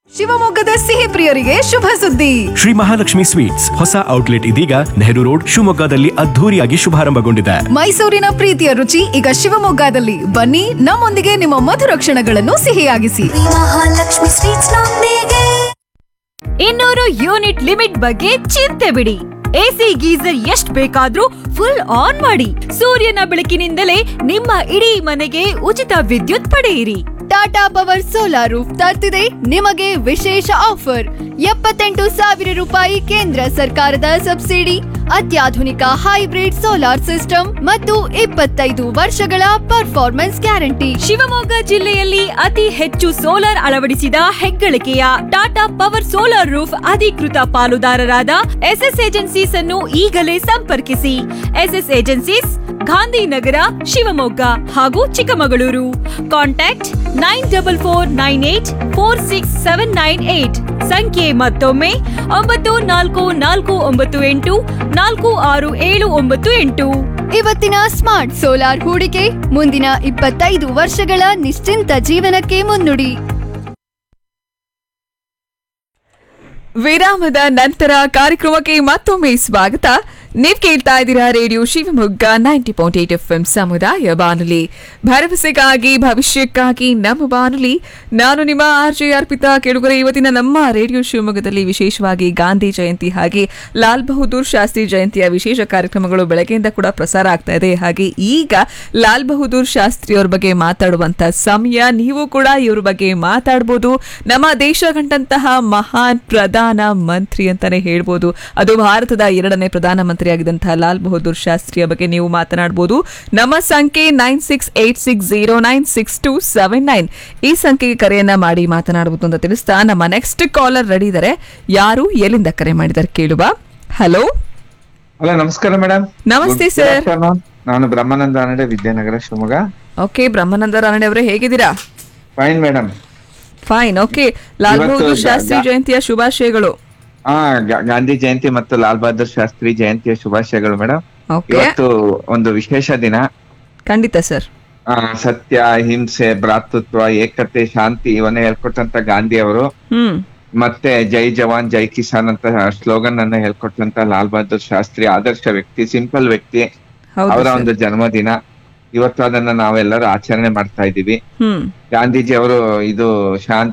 ಶಿವಮೊಗ್ಗದ ಸಿಹಿ ಪ್ರಿಯರಿಗೆ ಶುಭ ಸುದ್ದಿ ಶ್ರೀ ಮಹಾಲಕ್ಷ್ಮಿ ಸ್ವೀಟ್ಸ್ ಹೊಸ ಔಟ್ಲೆಟ್ ಇದೀಗ ನೆಹರು ರೋಡ್ ಶಿವಮೊಗ್ಗದಲ್ಲಿ ಅದ್ಧೂರಿಯಾಗಿ ಶುಭಾರಂಭಗೊಂಡಿದೆ ಮೈಸೂರಿನ ಪ್ರೀತಿಯ ರುಚಿ ಈಗ ಶಿವಮೊಗ್ಗದಲ್ಲಿ ಬನ್ನಿ ನಮ್ಮೊಂದಿಗೆ ನಿಮ್ಮ ಮಧುರ ಕ್ಷಣಗಳನ್ನು ಸಿಹಿಯಾಗಿಸಿ ಮಹಾಲಕ್ಷ್ಮಿ ಸ್ವೀಟ್ಸ್ ನೊಂದಿಗೆ ಇನ್ನೂರು ಯೂನಿಟ್ ಲಿಮಿಟ್ ಬಗ್ಗೆ ಚಿಂತೆ ಬಿಡಿ ಎಸಿ ಗೀಸರ್ ಎಷ್ಟ್ ಬೇಕಾದ್ರೂ ಫುಲ್ ಆನ್ ಮಾಡಿ ಸೂರ್ಯನ ಬೆಳಕಿನಿಂದಲೇ ನಿಮ್ಮ ಇಡೀ ಮನೆಗೆ ಉಚಿತ ವಿದ್ಯುತ್ ಪಡೆಯಿರಿ ಟಾಟಾ ಪವರ್ ಸೋಲಾರ್ ರೂಫ್ ತರ್ತಿದೆ ನಿಮಗೆ ವಿಶೇಷ ಆಫರ್ ಎಪ್ಪತ್ತೆಂಟು ಸಾವಿರ ರೂಪಾಯಿ ಕೇಂದ್ರ ಸರ್ಕಾರದ ಸಬ್ಸಿಡಿ ಅತ್ಯಾಧುನಿಕ ಹೈಬ್ರಿಡ್ ಸೋಲಾರ್ ಸಿಸ್ಟಮ್ ಮತ್ತು ಇಪ್ಪತ್ತೈದು ವರ್ಷಗಳ ಪರ್ಫಾರ್ಮೆನ್ಸ್ ಗ್ಯಾರಂಟಿ ಶಿವಮೊಗ್ಗ ಜಿಲ್ಲೆಯಲ್ಲಿ ಅತಿ ಹೆಚ್ಚು ಸೋಲಾರ್ ಅಳವಡಿಸಿದ ಹೆಗ್ಗಳಿಕೆಯ ಟಾಟಾ ಪವರ್ ಸೋಲಾರ್ ರೂಫ್ ಅಧಿಕೃತ ಪಾಲುದಾರರಾದ ಎಸ್ಎಸ್ ಏಜೆನ್ಸೀಸ್ ಅನ್ನು ಈಗಲೇ ಸಂಪರ್ಕಿಸಿ ಎಸ್ಎಸ್ ಏಜೆನ್ಸೀಸ್ ಗಾಂಧಿನಗರ ಶಿವಮೊಗ್ಗ ಹಾಗೂ Chikkamagaluru contact nine double four nine eight four six seven nine eight ಸಂಖ್ಯೆ ಮತ್ತೊಮ್ಮೆ ಒಂಬತ್ತು ನಾಲ್ಕು ನಾಲ್ಕು ಒಂಬತ್ತು ಎಂಟು ನಾಲ್ಕು ಆರು ಏಳು ಒಂಬತ್ತು ಎಂಟು ಇವತ್ತಿನ ಸ್ಮಾರ್ಟ್ ಸೋಲಾರ್ ಹೂಡಿಕೆ ಮುಂದಿನ ಇಪ್ಪತ್ತೈದು ವರ್ಷಗಳ ನಿಶ್ಚಿಂತ ಜೀವನಕ್ಕೆ ಮುನ್ನುಡಿ ವಿರಾಮದ ನಂತರ ಕಾರ್ಯಕ್ರಮಕ್ಕೆ ಮತ್ತೊಮ್ಮೆ ಸ್ವಾಗತ ನೀವ್ ಕೇಳ್ತಾ ಇದ್ದೀರಾ radio Shivamogga ninety point eight F M ಸಮುದಾಯ ಬಾನುಲಿ ಭರವಸೆಗಾಗಿ ಭವಿಷ್ಯಕ್ಕಾಗಿ ನಮ್ಮ ಬಾನುಲಿ ನಾನು ನಿಮ್ಮ ಆರ್ ಜೆ ಅರ್ಪಿತಾ ಕೇಳುಗರೆ ಇವತ್ತಿನ ನಮ್ಮ ರೇಡಿಯೋ ಶಿವಮೊಗ್ಗದಲ್ಲಿ ವಿಶೇಷವಾಗಿ ಗಾಂಧಿ ಜಯಂತಿ ಹಾಗೆ ಲಾಲ್ ಬಹದ್ದೂರ್ ಶಾಸ್ತ್ರಿ ಜಯಂತಿಯ ವಿಶೇಷ ಕಾರ್ಯಕ್ರಮಗಳು ಬೆಳಗ್ಗೆಯಿಂದ ಕೂಡ ಪ್ರಸಾರ ಆಗ್ತಾ ಇದೆ ಹಾಗೆ ಈಗ ಲಾಲ್ ಬಹದ್ದೂರ್ ಶಾಸ್ತ್ರಿ ಅವ್ರ ಬಗ್ಗೆ ಮಾತಾಡುವಂತ ಸಮಯ ನೀವು ಕೂಡ ಇವ್ರ ಬಗ್ಗೆ ಮಾತಾಡ್ಬೋದು ನಮ್ಮ ದೇಶ ಕಂಡಂತಹ ಮಹಾನ್ ಪ್ರಧಾನ ಮಂತ್ರಿ ಅಂತಾನೆ ಹೇಳ್ಬೋದು ಅದು ಭಾರತದ ಎರಡನೇ ಪ್ರಧಾನ ಮಂತ್ರಿಯಾಗಿದ್ದಂತಹ ಲಾಲ್ ಬಹದ್ದೂರ್ ಶಾಸ್ತ್ರಿಯ ಬಗ್ಗೆ ನೀವು ಮಾತನಾಡಬಹುದು ನಮ್ಮ ಸಂಖ್ಯೆ nine six eight six zero nine six two seven nine ಈ ಸಂಖ್ಯೆಗೆ ಕರೆಯನ್ನ ಮಾಡಿ ಮಾತನಾಡಬಹುದು ಅಂತ ತಿಳಿಸ್ತಾ ನಮ್ಮ ನೆಕ್ಸ್ಟ್ ಕಾಲರ್ ರೆಡಿ ಇದ್ದಾರೆ ಯಾರು ಎಲ್ಲಿಂದ ಕರೆ ಮಾಡಿದ್ದಾರೆ ಕೇಳುವ ಹಲೋ ಹಲೋ ನಮಸ್ಕಾರ ಮೇಡಮ್ ನಮಸ್ತೆ ಸರ್ ನಾನು ಬ್ರಹ್ಮಾನಂದ ಅನಡೆ ವಿದ್ಯಾನಗರ ಶಿವಮೊಗ್ಗ ಓಕೆ ಬ್ರಹ್ಮಾನಂದ ರಾನಡೆ ಅವರೇ ಹೇಗಿದ್ದೀರಾ fine madam fine okay Lal ಇವತ್ತು ಬಹದ್ದೂರ್ ಶಾಸ್ತ್ರಿ ಗಾ- ಜಯಂತಿಯ ಶುಭಾಶಯಗಳು ಹಾ ಗಾ- ಗಾಂಧಿ ಜಯಂತಿ ಮತ್ತು ಲಾಲ್ ಬಹದ್ದೂರ್ ಶಾಸ್ತ್ರಿ ಜಯಂತಿಯ ಶುಭಾಶಯಗಳು ಮೇಡಮ್ ಓಕೆ ಇವತ್ತು ಒಂದು ವಿಶೇಷ ದಿನ ಖಂಡಿತ ಸರ್ ಆ, ಸತ್ಯ ಅಹಿಂಸೆ ಭ್ರಾತೃತ್ವ ಏಕತೆ ಶಾಂತಿ ಇವನ್ನ ಹೇಳ್ಕೊಟ್ಟಂತ ಗಾಂಧಿ ಅವರು ಹ್ಮ್ ಮತ್ತೆ ಜೈ ಜವಾನ್ ಜೈ ಕಿಸಾನ್ ಅಂತ ಸ್ಲೋಗನ್ ಅನ್ನ ಹೇಳ್ಕೊಟ್ಟಂತ ಲಾಲ್ ಬಹದ್ದೂರ್ ಶಾಸ್ತ್ರಿ ಆದರ್ಶ ವ್ಯಕ್ತಿ ಸಿಂಪಲ್ ವ್ಯಕ್ತಿ ಹೌದು ಅವರ ಸರ್. ಒಂದು ಜನ್ಮದಿನ ಇವತ್ತು ಅದನ್ನ ನಾವೆಲ್ಲರೂ ಆಚರಣೆ ಮಾಡ್ತಾ ಇದೀವಿ ಹ್ಮ್ ಗಾಂಧೀಜಿ ಅವರು ಇದು ಶಾಂತಿ